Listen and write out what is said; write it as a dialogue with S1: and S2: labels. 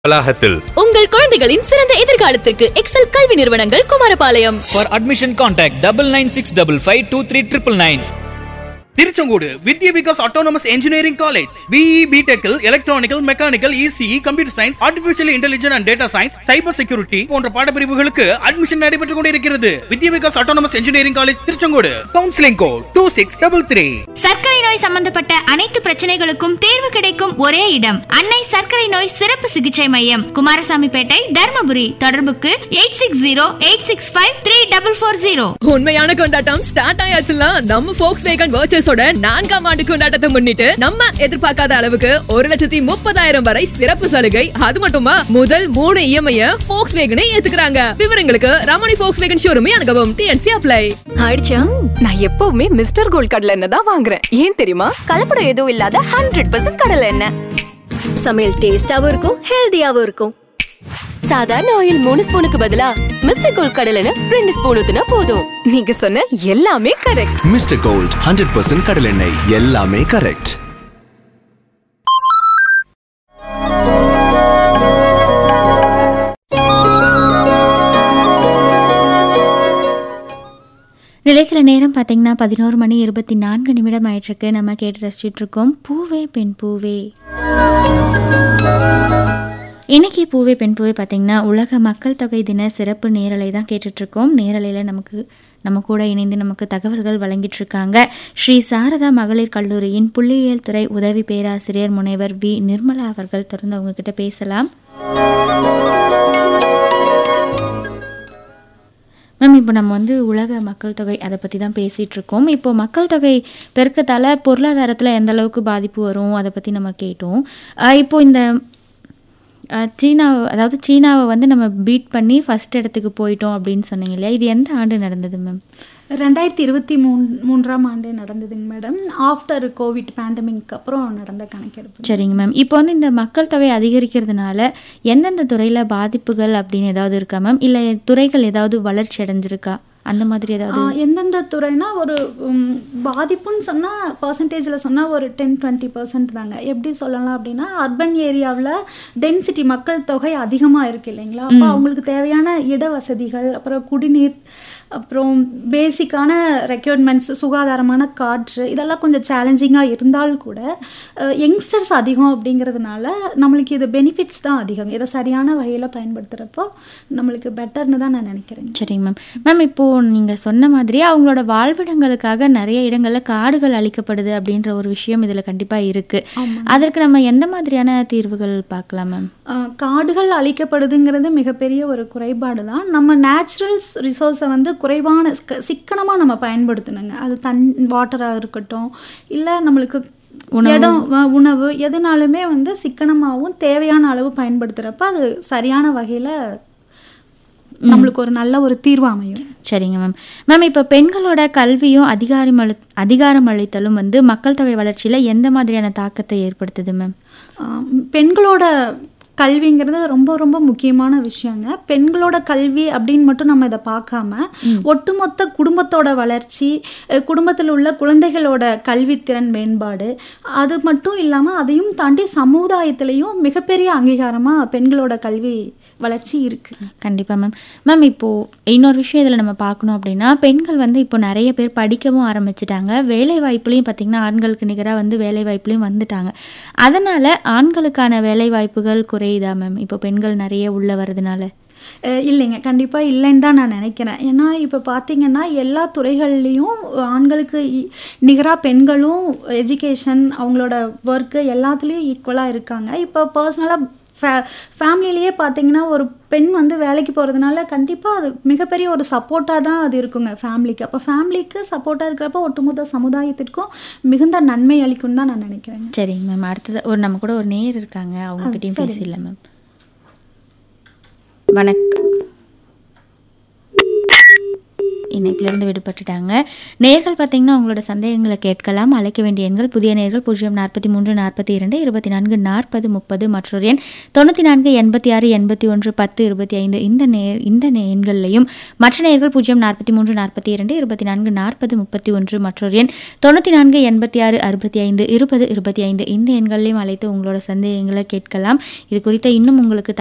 S1: வளாகத்தில்
S2: உங்கள் குழந்தைகளின் சிறந்த எதிர்காலத்திற்கு எக்ஸல் கல்வி நிறுவனங்கள் Kumarapalayam
S3: For admission, contact double nine six double five two three triple nine.
S4: Tiruchengode Vidya Vikas autonomous engineering college BE பிடெக்கில் electronical mechanical ECE computer science artificial intelligence and data science cyber security போன்ற பாடப்பிரிவுகளுக்கு அட்மிஷன் நடைபெற்றுக் கொண்டிருக்கிறது Vidya Vikas autonomous engineering college Tiruchengode counselling code two six double three
S5: சர்க்கரை நோய் சம்பந்தப்பட்ட அனைத்து பிரச்சனைகளுக்கும் தீர்வு கிடைக்கும் ஒரே இடம் அன்னை சர்க்கரை நோய் சிறப்பு சிகிச்சை மையம் குமாரசாமிப்பேட்டை தர்மபுரி தொடர்புக்கு eight six zero eight six five three double four zero
S2: உண்மையான கொண்டாட்டம் ஸ்டார்ட் ஆயாச்சுல நம்ம ஃபோக்ஸ் வேகன் வர்ச்சஸோட நான்காம் ஆண்டு கொண்டாட்டத்தை முன்னிட்டு நம்ம எதிர்பார்க்காத அளவுக்கு ஒரு லட்சத்தி முப்பதாயிரம் வரை சிறப்பு சலுகை அது மட்டுமா முதல் மூணு இஎம்ஐ ஃபோக்ஸ் வேகனை ஏத்துக்கிறாங்க விவரங்களுக்கு ரமணி ஃபோக்ஸ் வேகன் ஷோரூமே அணுகவும் டிஎன்சி அப்ளை
S6: ஆயிடுச்சா நான் எப்பவுமே மிஸ்டர் கோல்ட் கடலை எண்ணெய் தான் வாங்குறேன் ஏன் தெரியுமா கலப்படம் எதுவும் இல்லாத ஹண்ட்ரட் பர்சன்ட் கடலை எண்ணெய்
S7: சமையல் டேஸ்டாவும் இருக்கும் ஹெல்தியாவும் இருக்கும்
S6: சாதாரண ஆயில் மூணு ஸ்பூனுக்கு பதிலா மிஸ்டர் கோல்ட் கடலை எண்ணெய் ரெண்டு ஸ்பூன் ஊத்துனா போதும் நீங்க சொன்ன எல்லாமே correct
S8: mister gold hundred percent கடலெண்ணெய் எல்லாமே கரெக்ட்
S9: நிலையத்தில் நேரம் பார்த்தீங்கன்னா பதினோரு மணி இருபத்தி நான்கு நிமிடம் ஆயிட்டிருக்கு நம்ம கேட்டு ரசிச்சுட்டு இருக்கோம் பூவே பெண் பூவே இன்னைக்கு பூவே பெண் பூவே பார்த்தீங்கன்னா உலக மக்கள் தொகை தின சிறப்பு நேரலை தான் கேட்டுட்ருக்கோம் நேரலையில் நமக்கு நம்ம கூட இணைந்து நமக்கு தகவல்கள் வழங்கிட்டு இருக்காங்க ஸ்ரீ சாரதா மகளிர் கல்லூரியின் புள்ளியியல் துறை உதவி பேராசிரியர் முனைவர் வி நிர்மலா அவர்கள் தொடர்ந்து அவங்க கிட்ட பேசலாம் மேம் இப்போ நம்ம வந்து உலக மக்கள் தொகை அதை பற்றி தான் பேசிகிட்டு இருக்கோம் இப்போ மக்கள் தொகை பெருக்கத்தால் பொருளாதாரத்தில் எந்த அளவுக்கு பாதிப்பு வரும் அதை பற்றி நம்ம கேட்டோம் ஆஹ் இப்போ இந்த ஆஹ் சீனா அதாவது சீனாவை வந்து நம்ம பீட் பண்ணி ஃபர்ஸ்ட் இடத்துக்கு போயிட்டோம் அப்படின்னு சொன்னீங்க இல்லையா இது எந்த ஆண்டு நடந்தது மேம்
S10: ரெண்டாயிரத்தி இருபத்தி மூணு மூன்றாம் ஆண்டு நடந்ததுங்க மேடம் ஆஃப்டர் கோவிட் பேண்டமிக் அப்புறம் நடந்த கணக்கெடுப்பு
S9: சரிங்க மேம் இப்போ வந்து இந்த மக்கள் தொகை அதிகரிக்கிறதுனால எந்தெந்த துறையில் பாதிப்புகள் அப்படின்னு ஏதாவது இருக்கா மேம் இல்லை துறைகள் ஏதாவது வளர்ச்சி அடைஞ்சிருக்கா அந்த மாதிரி ஏதாவது
S10: ஆஹ் எந்தெந்த துறைனா ஒரு உம், பாதிப்புன்னு சொன்னால் பர்சன்டேஜில் சொன்னால் ஒரு டென் டுவெண்ட்டி பர்சன்ட் தாங்க எப்படி சொல்லலாம் அப்படின்னா அர்பன் ஏரியாவில் டென்சிட்டி மக்கள் தொகை அதிகமாக இருக்கு இல்லைங்களா அப்போ அவங்களுக்கு தேவையான இட வசதிகள் அப்புறம் குடிநீர் அப்புறம் பேசிக்கான ரெக்யர்மெண்ட்ஸ் சுகாதாரமான காற்று இதெல்லாம் கொஞ்சம் சேலஞ்சிங்காக இருந்தால் கூட யங்ஸ்டர்ஸ் அதிகம் அப்படிங்கிறதுனால நம்மளுக்கு இது பெனிஃபிட்ஸ் தான் அதிகம் இதை சரியான வகையில் பயன்படுத்துகிறப்போ நம்மளுக்கு பெட்டர்னு தான் நான் நினைக்கிறேன்
S9: சரிங்க மேம் மேம் இப்போ நீங்க சொன்ன மாதிரி அவங்களோட வாழ்விடங்களுக்காக நிறைய இடங்கள்ல காடுகள் அழிக்கப்படுது அப்படின்ற ஒரு விஷயம் இதுல கண்டிப்பா இருக்கு அதற்கு நம்ம எந்த மாதிரியான தீர்வுகள் பார்க்கலாம் மேம்
S10: ஆஹ் காடுகள் அழிக்கப்படுதுங்கிறது மிகப்பெரிய ஒரு குறைபாடு தான் நம்ம நேச்சுரல் ரிசோர்ஸை வந்து குறைவான சிக்கனமாக நம்ம பயன்படுத்தணுங்க அது தன் வாட்டராக இருக்கட்டும் இல்லை நம்மளுக்கு இடம் வ- உணவு எதுனாலுமே வந்து சிக்கனமாகவும் தேவையான அளவு பயன்படுத்துகிறப்ப அது சரியான வகையில் நம்மளுக்கு ஒரு நல்ல ஒரு தீர்வு அமையும்
S9: சரிங்க மேம் மேம் இப்போ பெண்களோட கல்வியும் அதிகாரம் அளி அதிகாரம் அளித்தலும் வந்து மக்கள் தொகை வளர்ச்சியில எந்த மாதிரியான தாக்கத்தை ஏற்படுத்துது மேம்
S10: ஆம், பெண்களோட கல்விங்கிறது ரொம்ப ரொம்ப முக்கியமான விஷயங்க பெண்களோட கல்வி அப்படின்னு மட்டும் நம்ம இதை பார்க்காம ஒட்டுமொத்த குடும்பத்தோட வளர்ச்சி அஹ், குடும்பத்தில் உள்ள குழந்தைகளோட கல்வித்திறன் மேம்பாடு அது மட்டும் இல்லாமல் அதையும் தாண்டி சமுதாயத்திலையும் மிகப்பெரிய அங்கீகாரமாக பெண்களோட கல்வி வளர்ச்சி இருக்குது
S9: கண்டிப்பாக மேம் மேம் இப்போது இன்னொரு விஷயம் இதில் நம்ம பார்க்கணும் அப்படின்னா பெண்கள் வந்து இப்போ நிறைய பேர் படிக்கவும் ஆரம்பிச்சிட்டாங்க வேலை வாய்ப்புலையும் பார்த்திங்கன்னா ஆண்களுக்கு நிகராக வந்து வேலை வாய்ப்புலையும் வந்துட்டாங்க அதனால் ஆண்களுக்கான வேலை வாய்ப்புகள் குறையுதா மேம் இப்போ பெண்கள் நிறைய உள்ள வர்றதுனால
S10: அஹ் இல்லைங்க கண்டிப்பாக இல்லைன்னு தான் நான் நினைக்கிறேன் ஏன்னா இப்போ பார்த்தீங்கன்னா எல்லா துறைகள்லேயும் ஆண்களுக்கு நிகராக பெண்களும் எஜுகேஷன் அவங்களோட ஒர்க்கு எல்லாத்துலேயும் ஈக்குவலாக இருக்காங்க இப்போ பர்சனலாக ஃபே ஃபேமிலிலேயே பார்த்தீங்கன்னா ஒரு பெண் வந்து வேலைக்கு போகிறதுனால கண்டிப்பாக அது மிகப்பெரிய ஒரு சப்போர்ட்டாக தான் அது இருக்குங்க ஃபேமிலிக்கு அப்போ ஃபேமிலிக்கு சப்போர்ட்டாக இருக்கிறப்ப ஒட்டுமொத்த சமுதாயத்திற்கும் மிகுந்த நன்மை அளிக்கும்னு தான் நான் நினைக்கிறேங்க
S9: சரிங்க மேம் அடுத்தது ஒரு நம்ம கூட ஒரு நேர் இருக்காங்க அவங்ககிட்டயும்
S10: சரிங்க.
S9: பேசிடலாம் மேம் வணக்கம் இணைப்பிலிருந்து விடுபட்டுட்டாங்க நேர்கள் பார்த்தீங்கன்னா உங்களோட சந்தேகங்களை கேட்கலாம் அழைக்க வேண்டிய எண்கள் புதிய நேர்கள் பூஜ்ஜியம் நாற்பத்தி மூன்று நாற்பத்தி இரண்டு இருபத்தி நான்கு நாற்பது முப்பது மற்றொரு எண் தொண்ணூற்றி நான்கு எண்பத்தி ஆறு எண்பத்தி ஒன்று பத்து இருபத்தி ஐந்து இந்த நே இந்த நே- எண்கள்லையும் மற்ற நேர்கள் பூஜ்ஜியம் நாற்பத்தி மூன்று நாற்பத்தி இரண்டு இருபத்தி நான்கு நாற்பது முப்பத்தி ஒன்று மற்றொரு எண் தொண்ணூற்றி நான்கு எண்பத்தி ஆறு அறுபத்தி ஐந்து இருபது இருபத்தி ஐந்து இந்த எண்களையும் அழைத்து உங்களோட சந்தேகங்களை கேட்கலாம் இது குறித்த இன்னும் உங்களுக்கு